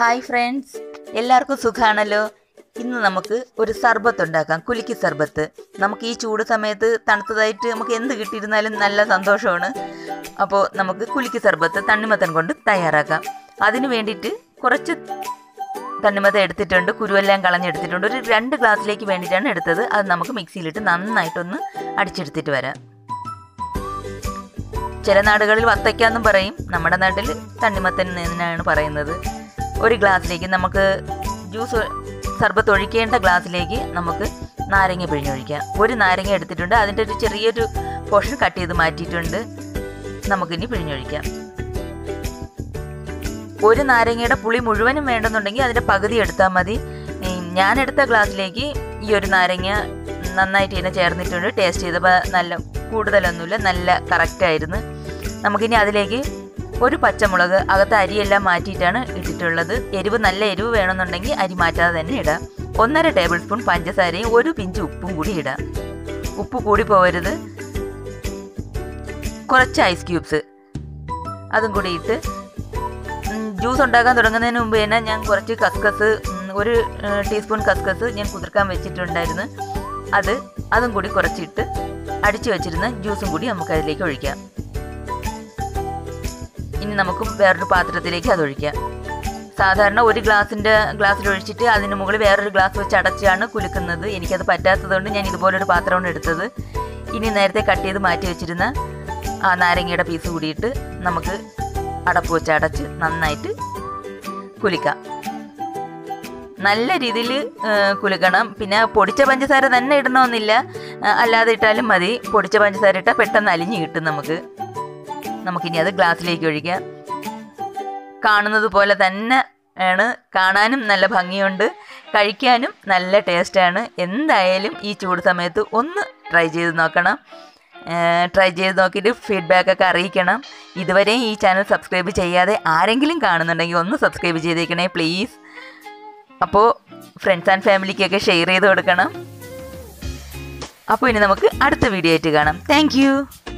hi friends എല്ലാവർക്കും സുഖാണല്ലോ ഇന്ന് നമുക്ക് ഒരു സർബത്ത് ഉണ്ടാക്കാം കുലുക്കി സർബത്ത് നമുക്ക് ഈ ചൂട് സമയത്ത് തണുത്തതായിട്ട് നമുക്ക് എന്ത് കിട്ടിയിരുന്നാലും നല്ല സന്തോഷമാണ് അപ്പോൾ നമുക്ക് കുലുക്കി സർബത്ത് തണ്ണിമത്തൻ കൊണ്ട് തയ്യാറാക്കാം അതിന് വേണ്ടിയിട്ട് കുറച്ച് തണ്ണിമത്തൻ എടുത്തിട്ടുണ്ട് കുരുവെല്ലാം കളഞ്ഞെടുത്തിട്ടുണ്ട് ഒരു രണ്ട് ഗ്ലാസ്സിലേക്ക് വേണ്ടിയിട്ടാണ് എടുത്തത് അത് നമുക്ക് മിക്സിയിലിട്ട് നന്നായിട്ടൊന്ന് അടിച്ചെടുത്തിട്ട് വരാം ചില നാടുകളിൽ വത്തയ്ക്കാന്നും പറയും നമ്മുടെ നാട്ടിൽ തണ്ണിമത്തൻ എന്നാണ് പറയുന്നത് ഒരു ഗ്ലാസ്സിലേക്ക് നമുക്ക് ജ്യൂസ് സർബത്ത് ഒഴിക്കേണ്ട ഗ്ലാസ്സിലേക്ക് നമുക്ക് നാരങ്ങ പിഴിഞ്ഞൊഴിക്കാം ഒരു നാരങ്ങ എടുത്തിട്ടുണ്ട് അതിൻ്റെ ഒരു ചെറിയൊരു പോർഷൻ കട്ട് ചെയ്ത് മാറ്റിയിട്ടുണ്ട് നമുക്കിനി പിഴിഞ്ഞൊഴിക്കാം ഒരു നാരങ്ങയുടെ പുളി മുഴുവനും വേണ്ടെന്നുണ്ടെങ്കിൽ അതിൻ്റെ പകുതി എടുത്താൽ മതി ഉം, ഞാൻ എടുത്ത ഗ്ലാസ്സിലേക്ക് ഈ ഒരു നാരങ്ങ നന്നായിട്ട് ഇതിനെ ചേർന്നിട്ടുണ്ട് ടേസ്റ്റ് ചെയ്തപ്പോൾ നല്ല കൂടുതലൊന്നുമില്ല നല്ല കറക്റ്റായിരുന്നു നമുക്കിനി അതിലേക്ക് ഒരു പച്ചമുളക് അകത്ത് അരിയെല്ലാം മാറ്റിയിട്ടാണ് ഇട്ടിട്ടുള്ളത് എരിവ് നല്ല എരിവ് വേണമെന്നുണ്ടെങ്കിൽ അരി മാറ്റാതെ തന്നെ ഇടാം ഒന്നര ടേബിൾ സ്പൂൺ പഞ്ചസാരയും ഒരു പിഞ്ച് ഉപ്പും കൂടി ഇടാം ഉപ്പ് കൂടി പോകരുത് കുറച്ച് ഐസ് ക്യൂബ്സ് അതും കൂടി ഇട്ട് ഉം, ജ്യൂസ് ഉണ്ടാക്കാൻ തുടങ്ങുന്നതിന് മുമ്പ് തന്നെ ഞാൻ കുറച്ച് കസ്കസ് ഉം, ഒരു ഏഹ്, ടീസ്പൂൺ കസ്കസ് ഞാൻ കുതിർക്കാൻ വെച്ചിട്ടുണ്ടായിരുന്നു അത് അതും കൂടി കുറച്ചിട്ട് അടിച്ചു വെച്ചിരുന്ന ജ്യൂസും കൂടി നമുക്ക് അതിലേക്ക് ഒഴിക്കാം ഇനി നമുക്ക് വേറൊരു പാത്രത്തിലേക്ക് അത് ഒഴിക്കാം സാധാരണ ഒരു ഗ്ലാസിൻ്റെ ഗ്ലാസ്സിൽ ഒഴിച്ചിട്ട് അതിന് മുകളിൽ വേറൊരു ഗ്ലാസ് വെച്ച് അടച്ചാണ് കുലുക്കുന്നത് എനിക്കത് പറ്റാത്തതുകൊണ്ട് ഞാൻ ഇതുപോലൊരു പാത്രമാണ് എടുത്തത് ഇനി നേരത്തെ കട്ട് ചെയ്ത് മാറ്റി വെച്ചിരുന്ന ആ നാരങ്ങയുടെ പീസ് കൂടിയിട്ട് നമുക്ക് അടപ്പ് വെച്ച് അടച്ച് നന്നായിട്ട് കുലിക്കാം നല്ല രീതിയിൽ കുലുക്കണം പിന്നെ പൊടിച്ച പഞ്ചസാര തന്നെ ഇടണമെന്നില്ല ആ, അല്ലാതെ ഇട്ടാലും മതി പൊടിച്ച പഞ്ചസാര ഇട്ടാൽ പെട്ടെന്ന് അലിഞ്ഞ് കിട്ടും നമുക്ക് നമുക്കിനി അത് ഗ്ലാസ്സിലേക്ക് ഒഴിക്കാം കാണുന്നത് പോലെ തന്നെ ആണ് കാണാനും നല്ല ഭംഗിയുണ്ട് കഴിക്കാനും നല്ല ടേസ്റ്റാണ് എന്തായാലും ഈ ചൂട് സമയത്ത് ഒന്ന് ട്രൈ ചെയ്ത് നോക്കണം ട്രൈ ചെയ്ത് നോക്കിയിട്ട് ഫീഡ്ബാക്കൊക്കെ അറിയിക്കണം ഇതുവരെയും ഈ ചാനൽ സബ്സ്ക്രൈബ് ചെയ്യാതെ ആരെങ്കിലും കാണുന്നുണ്ടെങ്കിൽ ഒന്ന് സബ്സ്ക്രൈബ് ചെയ്തേക്കണേ പ്ലീസ് അപ്പോൾ ഫ്രണ്ട്സ് ആൻഡ് ഫാമിലിക്കൊക്കെ ഷെയർ ചെയ്ത് കൊടുക്കണം അപ്പോൾ ഇനി നമുക്ക് അടുത്ത വീഡിയോ ആയിട്ട് കാണാം താങ്ക്